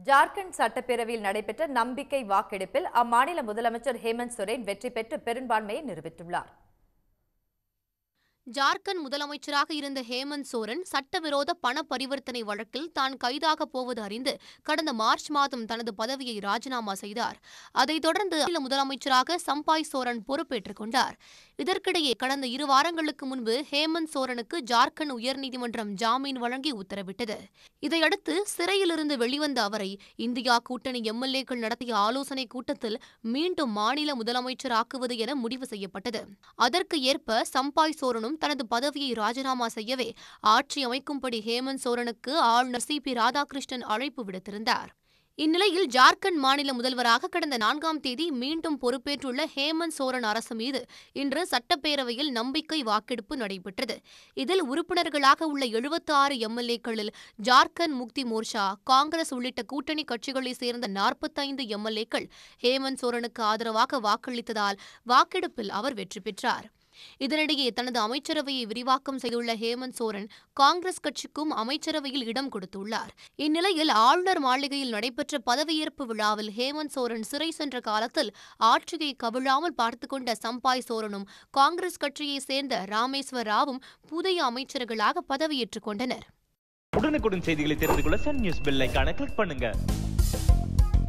ஜார்க்கண்ட் சட்டப்பேரவையில் நடைபெற்ற நம்பிக்கை வாக்கெடுப்பில் அம்மாநில முதலமைச்சர் ஹேமந்த் சோரன் வெற்றி பெற்று பெரும்பான்மையை நிரூபித்துள்ளார் ஜார்க்கண்ட் முதலமைச்சராக இருந்த ஹேமந்த் சோரன் சட்டவிரோத பண பரிவர்த்தனை வழக்கில் தான் கைதாக போவது அறிந்து கடந்த மார்ச் மாதம் தனது பதவியை ராஜினாமா செய்தார் அதைத் தொடர்ந்து மாநில முதலமைச்சராக சம்பாய் சோரன் பொறுப்பேற்றுக் கொண்டார் இதற்கிடையே கடந்த இரு வாரங்களுக்கு முன்பு ஹேமந்த் சோரனுக்கு ஜார்க்கண்ட் உயர்நீதிமன்றம் ஜாமீன் வழங்கி உத்தரவிட்டது இதையடுத்து சிறையிலிருந்து வெளிவந்த அவரை இந்தியா கூட்டணி எம்எல்ஏக்கள் நடத்திய ஆலோசனை கூட்டத்தில் மீண்டும் மாநில முதலமைச்சராக்குவது என முடிவு செய்யப்பட்டது அதற்கு ஏற்ப சம்பாய் சோரனும் தனது பதவியை ராஜினாமா செய்யவே ஆட்சி அமைக்கும்படி ஹேமந்த் சோரனுக்கு ஆளுநர் சி பி ராதாகிருஷ்ணன் அழைப்பு விடுத்திருந்தார் இந்நிலையில் ஜார்க்கண்ட் மாநில முதல்வராக கடந்த நான்காம் தேதி மீண்டும் பொறுப்பேற்றுள்ள ஹேமந்த் சோரன் அரசு மீது இன்று சட்டப்பேரவையில் நம்பிக்கை வாக்கெடுப்பு நடைபெற்றது இதில் உறுப்பினர்களாக உள்ள எழுபத்தி ஆறு எம்எல்ஏக்களில் ஜார்க்கண்ட் முக்தி மோர்ச்சா காங்கிரஸ் உள்ளிட்ட கூட்டணி கட்சிகளைச் சேர்ந்த நாற்பத்தைந்து எம்எல்ஏக்கள் ஹேமந்த் சோரனுக்கு ஆதரவாக வாக்களித்ததால் வாக்கெடுப்பில் அவர் வெற்றி பெற்றார் இதனிடையே தனது அமைச்சரவையை விரிவாக்கம் செய்துள்ள ஹேமந்த் சோரன் காங்கிரஸ் கட்சிக்கும் அமைச்சரவையில் இடம் கொடுத்துள்ளார் இந்நிலையில் ஆளுநர் மாளிகையில் நடைபெற்ற பதவியேற்பு விழாவில் ஹேமந்த் சோரன் சிறை சென்ற காலத்தில் ஆட்சியை கவிழாமல் பார்த்துக் கொண்ட சம்பாய் சோரனும் காங்கிரஸ் கட்சியைச் சேர்ந்த ராமேஸ்வர் ராவும் புதிய அமைச்சர்களாக பதவியேற்றுக் கொண்டனர் உடனுக்குடன் செய்திகளை தெரிந்து கொள்ள சன் நியூஸ் பெல் ஐகானை கிளிக் பண்ணுங்க